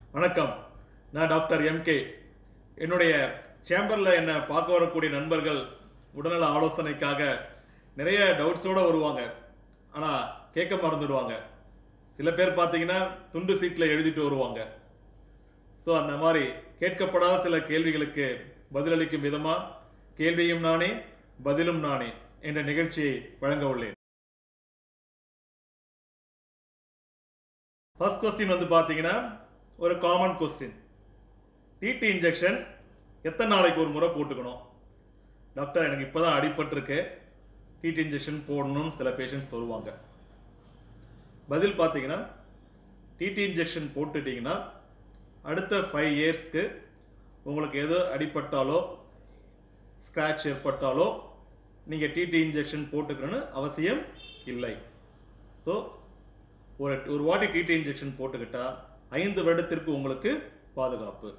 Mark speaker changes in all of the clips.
Speaker 1: வணக்கம் நான் doctor MK என்னுடைய சேம்பரில் என்னை பார்க்க வரக்கூடிய நண்பர்கள் உடல்நல ஆலோசனைக்காக நிறைய டவுட்ஸோடு வருவாங்க ஆனால் கேட்க மறந்துடுவாங்க சில பேர் பார்த்தீங்கன்னா துண்டு சீட்டில் எழுதிட்டு வருவாங்க ஸோ அந்த மாதிரி கேட்கப்படாத சில கேள்விகளுக்கு பதிலளிக்கும் விதமாக கேள்வியும் நானே பதிலும் நானே என்ற நிகழ்ச்சியை வழங்க உள்ளேன் ஃபர்ஸ்ட் கொஸ்டின் வந்து பார்த்தீங்கன்னா ஒரு காமன் கொஸ்டின் டிடி இன்ஜெக்ஷன் எத்தனை நாளைக்கு ஒரு முறை போட்டுக்கணும் டாக்டர் எனக்கு இப்போ தான் அடிபட்டிருக்கு டிடி இன்ஜெக்ஷன் போடணும்னு சில பேஷண்ட்ஸ் வருவாங்க பதில் பார்த்தீங்கன்னா டிடி இன்ஜெக்ஷன் போட்டுட்டீங்கன்னா அடுத்த ஃபைவ் இயர்ஸ்க்கு உங்களுக்கு எது அடிபட்டாலோ ஸ்க்ராட்ச் ஏற்பட்டாலோ நீங்கள் டிடி இன்ஜெக்ஷன் போட்டுக்கணும்னு அவசியம் இல்லை ஸோ ஒரு ஒரு வாட்டி டிடி இன்ஜெக்ஷன் போட்டுக்கிட்டா ஐந்து வருடத்திற்கு உங்களுக்கு பாதுகாப்பு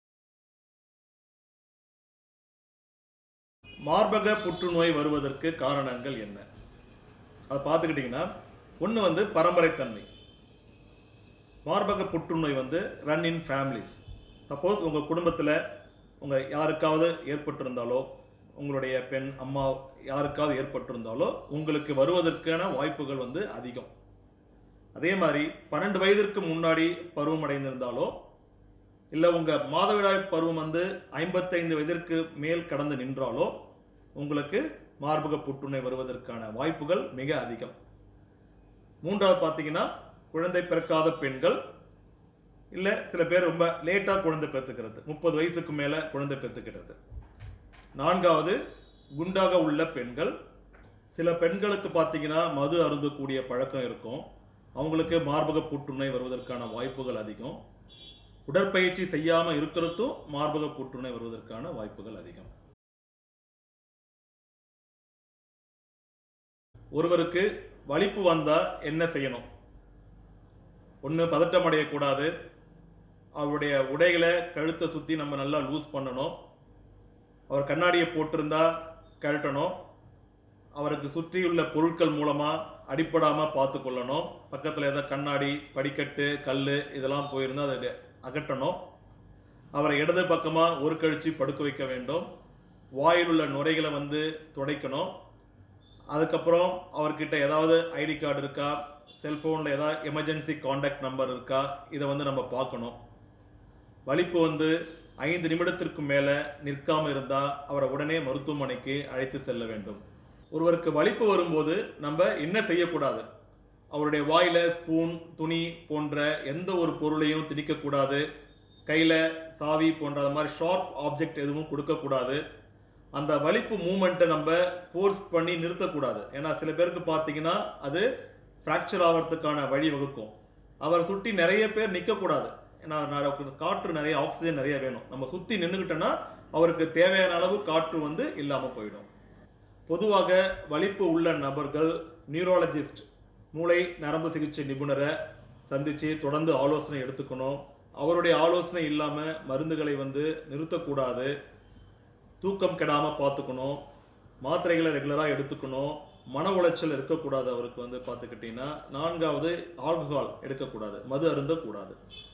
Speaker 1: மார்பக புற்றுநோய் வருவதற்கு காரணங்கள் என்ன அதை பார்த்துக்கிட்டிங்கன்னா ஒன்று வந்து பரம்பரைத்தன்மை மார்பக புற்றுநோய் வந்து ரன் இன் ஃபேமிலிஸ் சப்போஸ் உங்கள் குடும்பத்தில் உங்கள் யாருக்காவது ஏற்பட்டிருந்தாலோ உங்களுடைய பெண் அம்மா யாருக்காவது ஏற்பட்டிருந்தாலோ உங்களுக்கு வருவதற்கான வாய்ப்புகள் வந்து அதிகம் அதே மாதிரி பன்னெண்டு வயதிற்கு முன்னாடி பருவம் அடைந்திருந்தாலோ இல்லை உங்கள் மாதவிடாய் பருவம் வந்து ஐம்பத்தைந்து வயதிற்கு மேல் கடந்து நின்றாலோ உங்களுக்கு மார்பக புற்றுநோய் வருவதற்கான வாய்ப்புகள் மிக அதிகம் மூன்றாவது பார்த்தீங்கன்னா குழந்தை பிறக்காத பெண்கள் இல்லை சில பேர் ரொம்ப லேட்டாக குழந்தை பெற்றுக்கிறது முப்பது வயசுக்கு மேலே குழந்தை பெற்றுக்கிறது நான்காவது குண்டாக உள்ள பெண்கள் சில பெண்களுக்கு பார்த்தீங்கன்னா மது அருந்தக்கூடிய பழக்கம் இருக்கும் அவங்களுக்கு மார்பக புற்றுநோய் வருவதற்கான வாய்ப்புகள் அதிகம் உடற்பயிற்சி செய்யாமல் இருக்கிறதும் மார்பக புற்றுநோய் வருவதற்கான வாய்ப்புகள் அதிகம் ஒருவருக்கு வலிப்பு வந்தா என்ன செய்யணும் ஒன்று பதட்டம் அடையக்கூடாது அவருடைய உடைகளை கழுத்தை சுற்றி நம்ம நல்லா லூஸ் பண்ணணும் அவர் கண்ணாடியை போட்டிருந்தா கழட்டணும் அவருக்கு சுற்றியுள்ள பொருட்கள் மூலமாக அடிப்படாமல் பார்த்து கொள்ளணும் பக்கத்தில் ஏதாவது கண்ணாடி படிக்கட்டு கல் இதெல்லாம் போயிருந்தால் அதை அகற்றணும் அவரை இடது பக்கமாக ஒரு கழிச்சு படுக்க வைக்க வேண்டும் வாயில் உள்ள நுரைகளை வந்து துடைக்கணும் அதுக்கப்புறம் அவர்கிட்ட ஏதாவது ஐடி கார்டு இருக்கா செல்ஃபோனில் ஏதாவது எமர்ஜென்சி காண்டாக்ட் நம்பர் இருக்கா இதை வந்து நம்ம பார்க்கணும் வலிப்பு வந்து ஐந்து நிமிடத்திற்கு மேலே நிற்காமல் இருந்தால் அவரை உடனே மருத்துவமனைக்கு அழைத்து செல்ல வேண்டும் ஒருவருக்கு வலிப்பு வரும்போது நம்ம என்ன செய்யக்கூடாது அவருடைய வாயில ஸ்பூன் துணி போன்ற எந்த ஒரு பொருளையும் திணிக்கக்கூடாது கையில் சாவி போன்ற அது மாதிரி ஷார்ப் ஆப்ஜெக்ட் எதுவும் கொடுக்கக்கூடாது அந்த வலிப்பு மூமெண்ட்டை நம்ம ஃபோர்ஸ் பண்ணி நிறுத்தக்கூடாது ஏன்னா சில பேருக்கு பார்த்தீங்கன்னா அது ஃப்ராக்சர் ஆகிறதுக்கான வழி வகுக்கும் அவர் சுற்றி நிறைய பேர் நிற்கக்கூடாது ஏன்னா ந- காற்று நிறைய ஆக்சிஜன் நிறைய வேணும் நம்ம சுற்றி நின்றுக்கிட்டோன்னா அவருக்கு தேவையான அளவு காற்று வந்து இல்லாமல் போயிடும் பொதுவாக வலிப்பு உள்ள நபர்கள் நியூரோலஜிஸ்ட் மூளை நரம்பு சிகிச்சை நிபுணரை சந்தித்து தொடர்ந்து ஆலோசனை எடுத்துக்கணும் அவருடைய ஆலோசனை இல்லாமல் மருந்துகளை வந்து நிறுத்தக்கூடாது தூக்கம் கெடாமல் பார்த்துக்கணும் மாத்திரைகளை ரெகுலராக எடுத்துக்கணும் மன உளைச்சல் இருக்கக்கூடாது அவருக்கு வந்து பார்த்துக்கிட்டிங்கன்னா நான்காவது ஆல்கஹால் எடுக்கக்கூடாது மது அருந்தக்கூடாது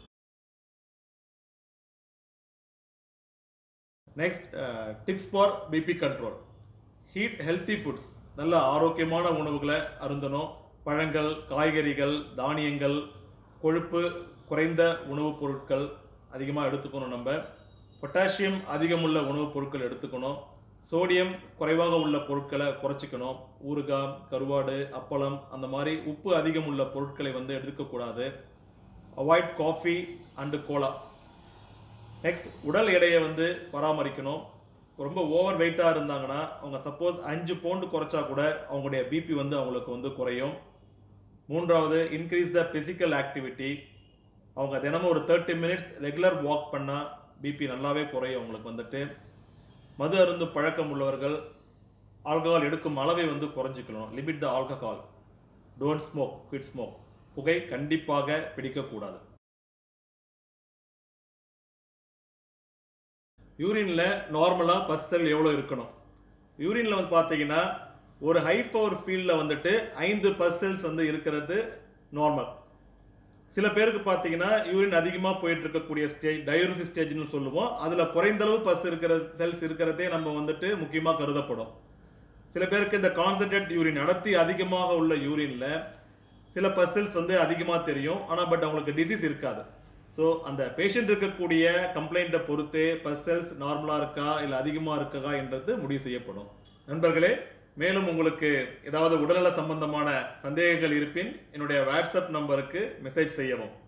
Speaker 1: next tips for BP control eat healthy foods நல்ல ஆரோக்கியமான உணவுகளை அருந்தணும் பழங்கள் காய்கறிகள் தானியங்கள் கொழுப்பு குறைந்த உணவுப் பொருட்கள் அதிகமாக எடுத்துக்கணும் நம்ம பொட்டாசியம் அதிகமுள்ள உணவுப் பொருட்கள் எடுத்துக்கணும் சோடியம் குறைவாக உள்ள பொருட்களை குறைச்சிக்கணும் ஊறுகாய் கருவாடு அப்பளம் அந்த மாதிரி உப்பு அதிகம் உள்ள பொருட்களை வந்து எடுக்கக்கூடாது avoid coffee and cola next உடல் எடையை வந்து பராமரிக்கணும் ரொம்ப ஓவர் வெயிட்டாக இருந்தாங்கன்னா அவங்க சப்போஸ் அஞ்சு பவுண்டு குறைச்சா கூட அவங்களுடைய பிபி வந்து அவங்களுக்கு வந்து குறையும் மூன்றாவது இன்க்ரீஸ் த பிசிக்கல் ஆக்டிவிட்டி அவங்க தினமும் ஒரு தேர்ட்டி மினிட்ஸ் ரெகுலர் வாக் பண்ணால் பிபி நல்லாவே குறையும் அவங்களுக்கு வந்துட்டு மது அருந்து பழக்கம் உள்ளவர்கள் ஆல்கஹால் எடுக்கும் அளவை வந்து குறைஞ்சிக்கணும் limit the alcohol don't smoke quit smoke புகை கண்டிப்பாக பிடிக்கக்கூடாது யூரினில் நார்மலாக பஸ் செல் எவ்வளோ இருக்கணும் யூரினில் வந்து பார்த்தீங்கன்னா ஒரு ஹை பவர் ஃபீல்டில் வந்துட்டு ஐந்து பஸ் செல்ஸ் வந்து இருக்கிறது நார்மல் சில பேருக்கு பார்த்தீங்கன்னா யூரின் அதிகமாக போயிட்டு இருக்கக்கூடிய ஸ்டேஜ் டயூரிசி ஸ்டேஜ்னு சொல்லுவோம் அதில் குறைந்த அளவு பஸ் இருக்கிற செல்ஸ் இருக்கிறதே நம்ம வந்துட்டு முக்கியமாக கருதப்படும் சில பேருக்கு இந்த கான்சென்ட்ரேட் யூரின் அடர்த்தி அதிகமாக உள்ள யூரின்ல சில பஸ்ஸல்ஸ் வந்து அதிகமாக தெரியும் ஆனால் பட் அவங்களுக்கு டிசீஸ் இருக்காது ஸோ அந்த பேஷண்ட் இருக்கக்கூடிய கம்ப்ளைண்ட்டை பொறுத்தே பஸ்ஸல்ஸ் நார்மலாக இருக்கா இல்லை அதிகமாக இருக்கா என்றது முடிவு செய்யப்படும் நண்பர்களே மேலும் உங்களுக்கு ஏதாவது உடல்நல சம்பந்தமான சந்தேகங்கள் இருப்பின் என்னுடைய வாட்ஸ்அப் நம்பருக்கு மெசேஜ் செய்யவும்